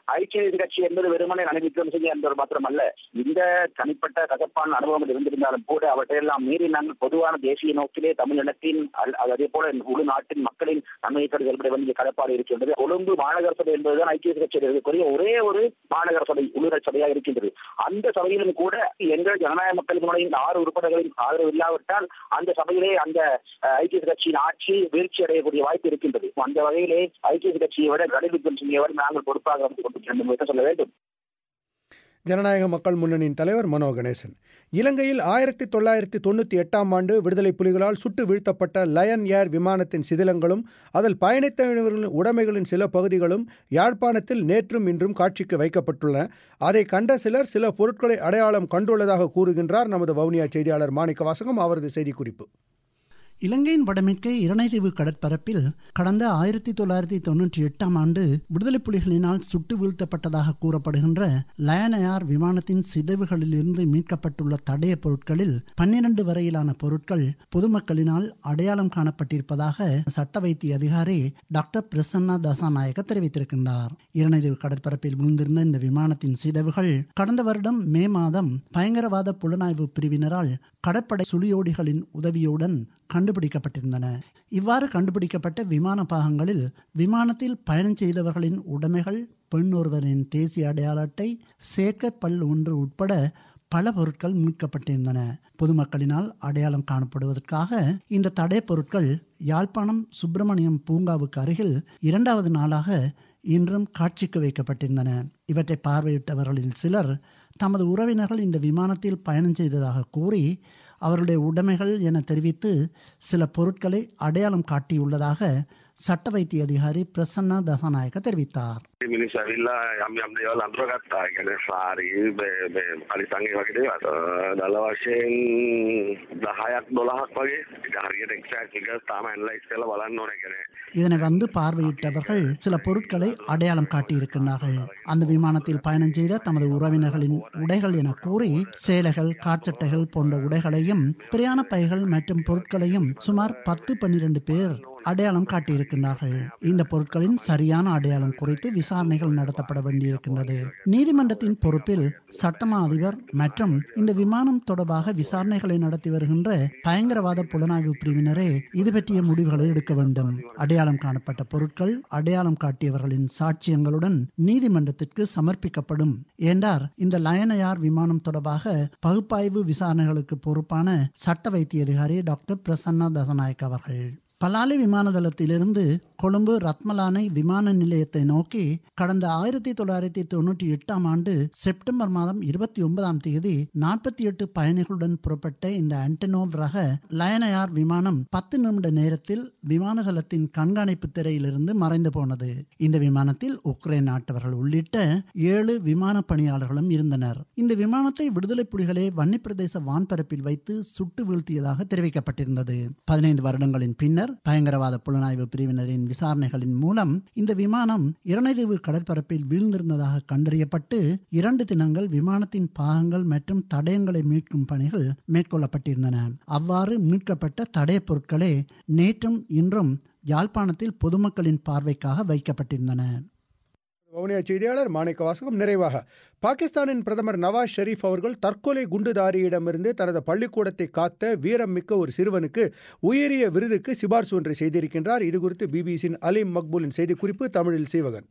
ஐக்கிய நீதி கட்சி என்பது வெறுமனே ரணில் விக்ரமசிங்கே என்பவர் மாத்திரமல்ல இந்த தனிப்பட்ட கசப்பான அனுபவங்கள் இருந்திருந்தாலும் கூட அவற்றையெல்லாம் மீறி நாங்கள் பொதுவான தேசிய நோக்கிலே தமிழினத்தின் அல்- அதே போல உள்நாட்டின் மக்களின் நன்மையை கருதி செயல்பட வேண்டிய கடப்பாடு இருக்கின்றது கொழும்பு மாநகர சபை என்பதுதான் ஐக்கிய தேசிய கட்சியில் இருக்கக்கூடிய ஒரே ஒரு மாநகர சபை உள்ளூராட்சி சபையாக இருக்கின்றது அந்த சபையிலும் கூட எங்கள் ஜனநாயக மக்களினுடைய இந்த ஆறு உறுப்பினர்களின் ஆதரவு இல்லாவிட்டால் அந்த சபையிலே அந்த அஹ், ஐக்கிய தேசிய கட்சியின் ஆட்சி வீழ்ச்சி அடையக்கூடிய வாய்ப்பு இருக்கின்றது அந்த வகையிலே ஐக்கிய தேசிய கட்சியை விட ரணில் விக்ரமசிங்கே விட நாங்கள் பொறுப்பாக வந்து கொண்டிருக்கிறோம் என்பதை சொல்ல வேண்டும் ஜனநாயக மக்கள் முன்னணியின் தலைவர் மனோ கணேசன் இலங்கையில் ஆயிரத்தி தொள்ளாயிரத்தி தொண்ணூற்றி எட்டாம் ஆண்டு விடுதலை புலிகளால் சுட்டு வீழ்த்தப்பட்ட லயன் ஏர் விமானத்தின் சிதிலங்களும் அதில் பயணித்தவர்களின் உடைமைகளின் சில பகுதிகளும் யாழ்ப்பாணத்தில் நேற்றும் இன்றும் காட்சிக்கு வைக்கப்பட்டுள்ளன அதை கண்ட சிலர் சில பொருட்களை அடையாளம் கண்டுள்ளதாக கூறுகின்றார் நமது வவுனியா செய்தியாளர் மாணிக்க வாசகம் அவரது செய்திக்குறிப்பு இலங்கையின் வடமேற்கே இரணைதீவு கடற்பரப்பில் கடந்த ஆயிரத்தி தொள்ளாயிரத்தி தொன்னூற்றி எட்டாம் ஆண்டு விடுதலை புலிகளினால் சுட்டு வீழ்த்தப்பட்டதாக கூறப்படுகின்ற லயனயார் விமானத்தின் சிதைவுகளிலிருந்து மீட்கப்பட்டுள்ள தடய பொருட்களில் பன்னிரண்டு வரையிலான பொருட்கள் பொதுமக்களினால் அடையாளம் காணப்பட்டிருப்பதாக சட்ட வைத்திய அதிகாரி டாக்டர் பிரசன்னா தசாநாயக தெரிவித்திருக்கின்றார் இரணைதீவு கடற்பரப்பில் விழுந்திருந்த இந்த விமானத்தின் சிதைவுகள் கடந்த வருடம் மே மாதம் பயங்கரவாத புலனாய்வு பிரிவினரால் கடற்படை சுழியோடிகளின் உதவியுடன் கண்டுபிடிக்கப்பட்டிருந்தன இவ்வாறு கண்டுபிடிக்கப்பட்ட விமான பாகங்களில் விமானத்தில் பயணம் செய்தவர்களின் உடைமைகள் பெண் ஒருவரின் தேசிய அடையாள அட்டை சேர்க்கப்பல் ஒன்று உட்பட பல பொருட்கள் மீட்கப்பட்டிருந்தன பொதுமக்களினால் அடையாளம் காணப்படுவதற்காக இந்த தடை பொருட்கள் யாழ்ப்பாணம் சுப்பிரமணியம் பூங்காவுக்கு அருகில் இரண்டாவது நாளாக இன்றும் காட்சிக்கு வைக்கப்பட்டிருந்தன இவற்றை பார்வையிட்டவர்களில் சிலர் தமது உறவினர்கள் இந்த விமானத்தில் பயணம் செய்ததாக கூறி அவருடைய உடைமைகள் என தெரிவித்து சில பொருட்களை அடையாளம் காட்டியுள்ளதாக சட்ட வைத்திய அதிகாரி பிரசன்னா தசாநாயக்க தெரிவித்தார் මිනිස් ඇවිල්ලා යම් යම් දේවල් අඳුරගත්තා ගැන සාරී පලිසංගේ වගේ දේවල් දල වශයෙන් දහයක් දොළහක් වගේ ඉතින් හරියට එක්සෑක්ට් එක තාම ඇනලයිස් කරලා බලන්න ඕනේ ගැන இதனை வந்து பார்வையிட்டவர்கள் சில பொருட்களை அடையாளம் காட்டியிருக்கின்றார்கள் அந்த விமானத்தில் பயணம் செய்த தமது உறவினர்களின் உடைகள் என கூறி சேலைகள் காற்றட்டைகள் போன்ற உடைகளையும் பிரயாண பைகள் மற்றும் பொருட்களையும் சுமார் பத்து பன்னிரண்டு பேர் அடையாளம் காட்டியிருக்கின்றார்கள் இந்த பொருட்களின் சரியான அடையாளம் குறித்து விசாரணைகள் நடத்தப்பட வேண்டியிருக்கின்றது நீதிமன்றத்தின் பொறுப்பில் சட்டமா அதிபர் மற்றும் இந்த விமானம் தொடர்பாக விசாரணைகளை நடத்தி வருகின்ற பயங்கரவாத புலனாய்வு பிரிவினரே இது பற்றிய முடிவுகளை எடுக்க வேண்டும் அடையாளம் காணப்பட்ட பொருட்கள் அடையாளம் காட்டியவர்களின் சாட்சியங்களுடன் நீதிமன்றத்திற்கு சமர்ப்பிக்கப்படும் என்றார் இந்த லயனயார் விமானம் தொடர்பாக பகுப்பாய்வு விசாரணைகளுக்கு பொறுப்பான சட்ட வைத்திய அதிகாரி டாக்டர் பிரசன்னா தசநாயக் அவர்கள் பலாலி விமான தளத்திலிருந்து கொழும்பு ரத்மலானை விமான நிலையத்தை நோக்கி கடந்த ஆயிரத்தி தொள்ளாயிரத்தி தொண்ணூற்றி எட்டாம் ஆண்டு செப்டம்பர் மாதம் இருபத்தி ஒன்பதாம் தேதி நாற்பத்தி எட்டு பயணிகளுடன் புறப்பட்ட இந்த ஆண்டனோவ் ரக லயனயார் விமானம் பத்து நிமிட நேரத்தில் விமான தளத்தின் கண்காணிப்பு திரையிலிருந்து மறைந்து போனது இந்த விமானத்தில் உக்ரைன் நாட்டவர்கள் உள்ளிட்ட ஏழு விமான பணியாளர்களும் இருந்தனர் இந்த விமானத்தை விடுதலை புலிகளே வன்னி பிரதேச வான்பரப்பில் வைத்து சுட்டு வீழ்த்தியதாக தெரிவிக்கப்பட்டிருந்தது பதினைந்து வருடங்களின் பின்னர் பயங்கரவாத புலனாய்வு பிரிவினரின் விசாரணைகளின் மூலம் இந்த விமானம் இரணைதீவு கடற்பரப்பில் வீழ்ந்திருந்ததாக கண்டறியப்பட்டு இரண்டு தினங்கள் விமானத்தின் பாகங்கள் மற்றும் தடயங்களை மீட்கும் பணிகள் மேற்கொள்ளப்பட்டிருந்தன அவ்வாறு மீட்கப்பட்ட தடயப் பொருட்களே நேற்றும் இன்றும் யாழ்ப்பாணத்தில் பொதுமக்களின் பார்வைக்காக வைக்கப்பட்டிருந்தன வவுனியா செய்தியாளர் மாணிக்க வாசகம் நிறைவாக பாகிஸ்தானின் பிரதமர் நவாஸ் ஷெரீப் அவர்கள் தற்கொலை குண்டுதாரியிடமிருந்து தனது பள்ளிக்கூடத்தை காத்த வீரம் மிக்க ஒரு சிறுவனுக்கு உயரிய விருதுக்கு சிபார்சு ஒன்றை செய்திருக்கின்றார் இது குறித்து பிபிசியின் அலீம் மக்பூலின் செய்திக்குறிப்பு தமிழில் சீவகன்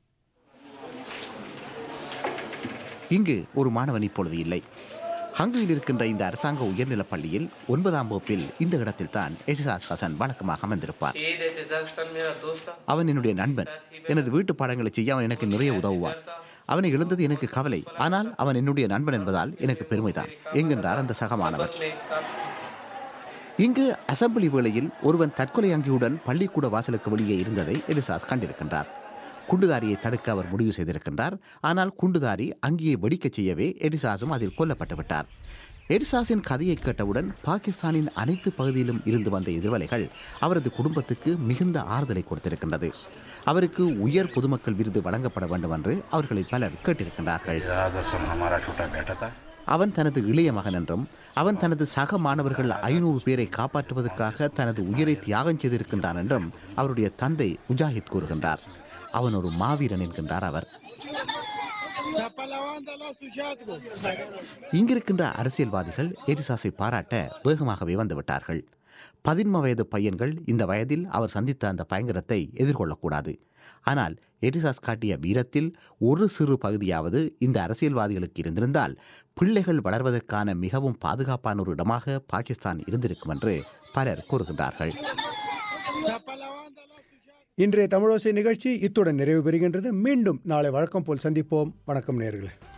இங்கு ஒரு மாணவன் இப்பொழுது இல்லை ஹங்குவில் இருக்கின்ற இந்த அரசாங்க உயர்நிலைப் பள்ளியில் ஒன்பதாம் வகுப்பில் இந்த இடத்தில் தான் எஜிசாஸ் ஹசன் வழக்கமாக அமர்ந்திருப்பார் அவன் என்னுடைய நண்பன் எனது வீட்டு பாடங்களை செய்ய அவன் எனக்கு நிறைய உதவுவான் அவனை இழந்தது எனக்கு கவலை ஆனால் அவன் என்னுடைய நண்பன் என்பதால் எனக்கு பெருமைதான் என்கின்றார் அந்த சக மாணவர் இங்கு அசம்பிளி வேளையில் ஒருவன் தற்கொலை அங்கியுடன் பள்ளிக்கூட வாசலுக்கு வெளியே இருந்ததை எலிசாஸ் கண்டிருக்கின்றார் குண்டுதாரியை தடுக்க அவர் முடிவு செய்திருக்கின்றார் ஆனால் குண்டுதாரி அங்கேயே வெடிக்கச் செய்யவே எடிசாஸும் அதில் கொல்லப்பட்டு விட்டார் எடிசாஸின் கதையை கேட்டவுடன் பாகிஸ்தானின் அனைத்து பகுதியிலும் இருந்து வந்த எதிர்வலைகள் அவரது குடும்பத்துக்கு மிகுந்த ஆறுதலை கொடுத்திருக்கின்றது அவருக்கு உயர் பொதுமக்கள் விருது வழங்கப்பட வேண்டும் என்று அவர்களில் பலர் கேட்டிருக்கின்றார்கள் அவன் தனது இளைய மகன் என்றும் அவன் தனது சக மாணவர்கள் ஐநூறு பேரை காப்பாற்றுவதற்காக தனது உயிரை தியாகம் செய்திருக்கின்றான் என்றும் அவருடைய தந்தை முஜாஹித் கூறுகின்றார் அவன் ஒரு மாவீரன் என்கின்றார் அவர் இங்கிருக்கின்ற அரசியல்வாதிகள் எரிசாஸை பாராட்ட வேகமாகவே வந்துவிட்டார்கள் பதின்ம வயது பையன்கள் இந்த வயதில் அவர் சந்தித்த அந்த பயங்கரத்தை எதிர்கொள்ளக்கூடாது ஆனால் எரிசாஸ் காட்டிய வீரத்தில் ஒரு சிறு பகுதியாவது இந்த அரசியல்வாதிகளுக்கு இருந்திருந்தால் பிள்ளைகள் வளர்வதற்கான மிகவும் பாதுகாப்பான ஒரு இடமாக பாகிஸ்தான் இருந்திருக்கும் என்று பலர் கூறுகின்றார்கள் இன்றைய தமிழோசை நிகழ்ச்சி இத்துடன் நிறைவு பெறுகின்றது மீண்டும் நாளை வழக்கம் போல் சந்திப்போம் வணக்கம் நேர்களே